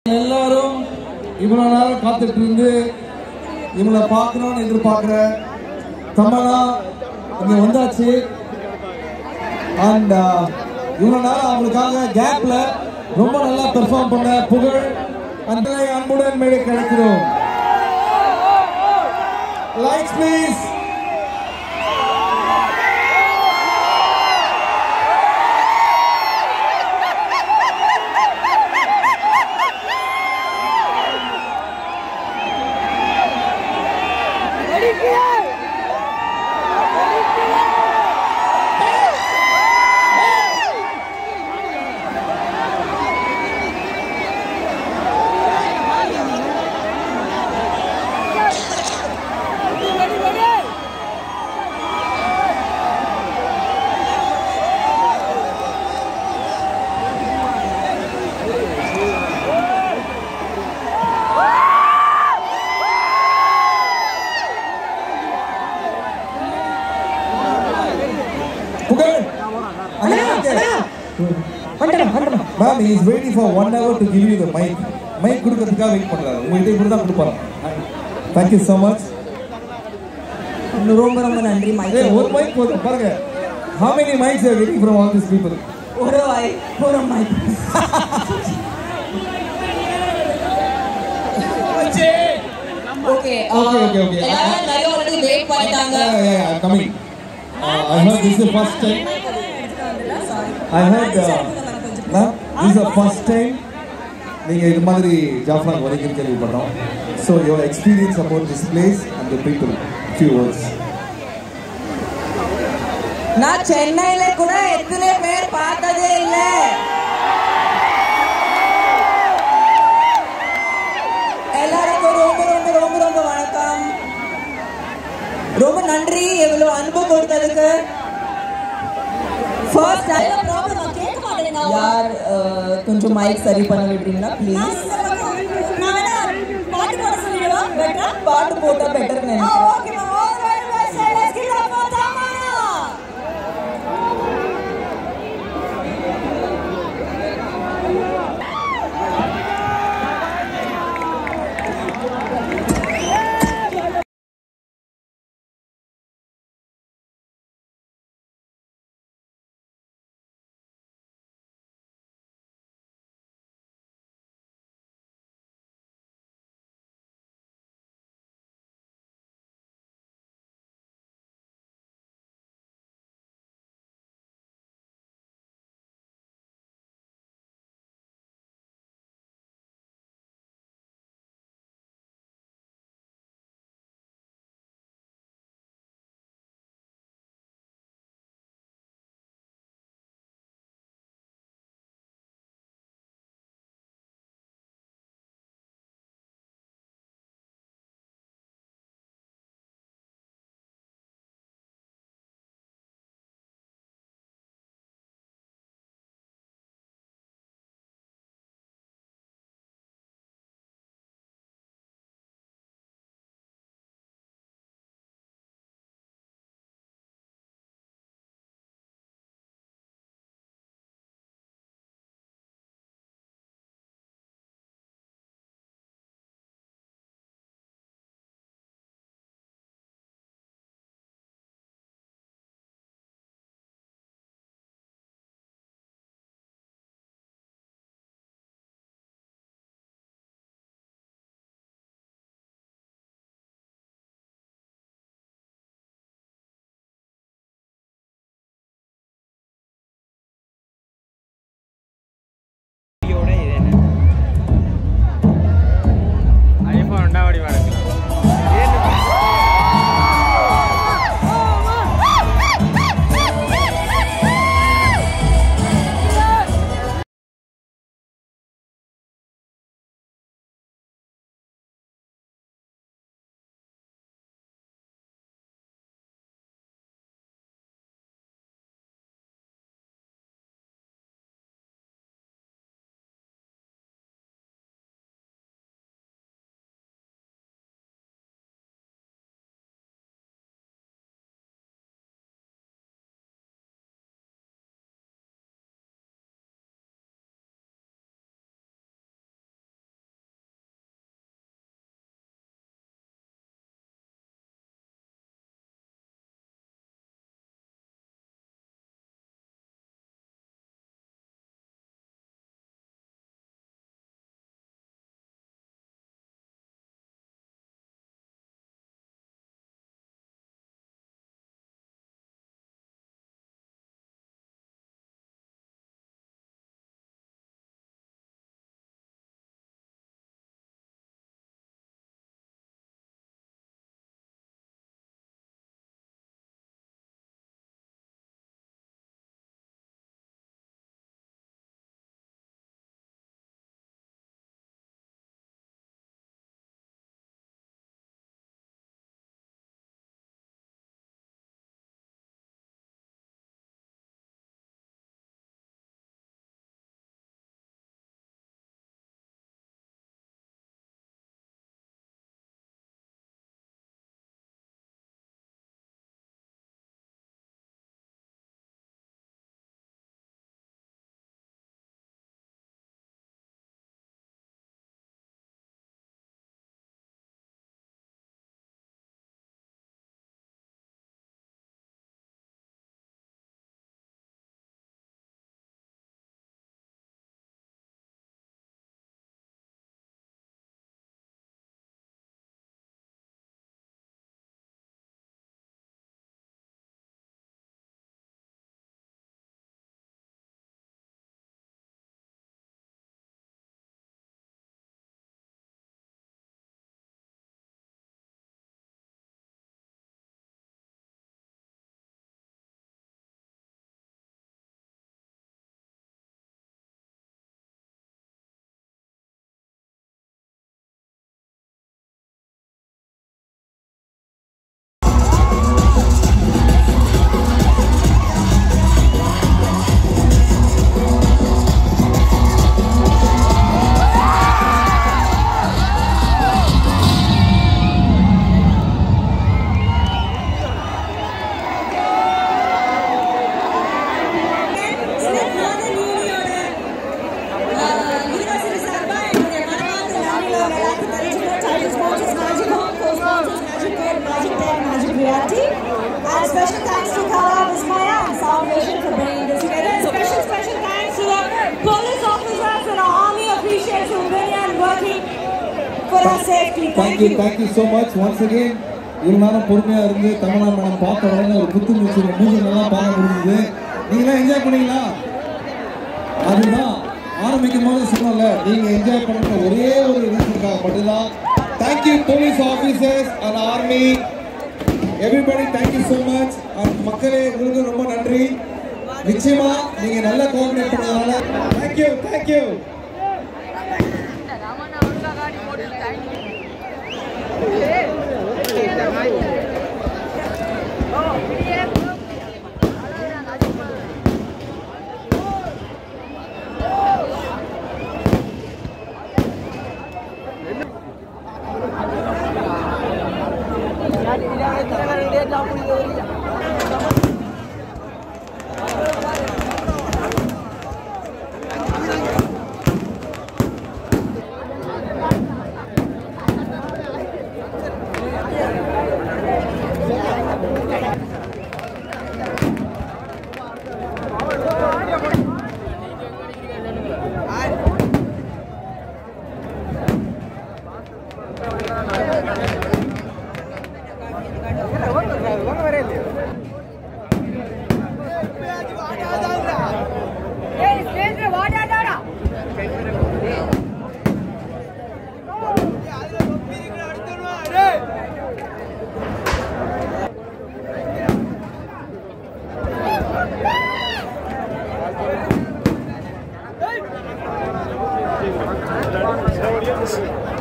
எல்லாரும் இவ்வளவு நேரம் காத்துட்டு இருந்து இவங்களை பார்க்கணும்னு எதிர்பார்க்கிற தமனா இங்க வந்தாச்சு அண்ட் இவ்வளவு நேரம் அவங்களுக்காக கேப்ல ரொம்ப நல்லா பெர்ஃபார்ம் பண்ண புகழ் அந்த அன்புடன் மேடை கிடைக்கிறோம் likes please Pugazh ma'am is waiting for one hour to give you the mic mic கொடுக்கறதுக்காக வெயிட் பண்றாரு உங்கள்கிட்ட இப்படி தான் கொடுப்பாரு தேங்க்யூ ஸோ மச் ரொம்ப ரொம்ப நன்றி மைக் ஏய் ஒரு மைக் போதும் பாருங்க how many mics are getting from all these people ஒரு வாய் ஒரு mic okay Okay, okay, okay. எல்லாரும் நிறைய already wait பண்ணிட்டாங்க yeah, yeah, yeah, I'm coming uh, I heard this is the first time I heard uh, ma'am, this is the first time நீங்க இது மாதிரி ஜாஃப்ரான் வரைக்கும் கேள்விப்பட்டோம் so your experience about this place and the people few words நான் சென்னையில கூட எத்தனை பேர் பார்த்ததே இல்ல எல்லாருக்கும் ரொம்ப ரொம்ப ரொம்ப ரொம்ப வணக்கம் ரொம்ப நன்றி எவ்வளவு அன்பு கொடுத்ததுக்கு ஃபர்ஸ்ட் யார் அஹ், கொஞ்சம் மைக் சரி பண்ண விடுறீங்களா ப்ளீஸ் பாட்டு போட்டா பெட்டர் நினைக்கிறேன் sponsors Magic Word, Magic 10, Magic Reality. And special thanks to Kala Vismaya and Sound Vision for bringing this together. And special, special thanks to the police officers and our army officials who've been here and working for our safety. Thank thank you you. Thank you so much once again இவ்வளோ நேரம் பொறுமையாக இருந்து Tamil Nadu madam பார்த்த உடனே ஒரு புத்துணர்ச்சி மூஞ்செல்லாம் பார்க்க முடிஞ்சது நீங்களாம் என்ஜாய் பண்ணீங்களா அதுதான் ஆரம்பிக்கும் போது சொன்னல நீங்க என்ஜாய் பண்ணுற ஒரே ஒரு ரீசனுக்காக மட்டும்தான் thank you police officers and army everybody thank you so much and மக்களே உங்களுக்கு ரொம்ப நன்றி நிச்சயமா நீங்க நல்லா கோஆர்டினேட் பண்ணதுனால தேங்க்யூ தேங்க்யூ Hey!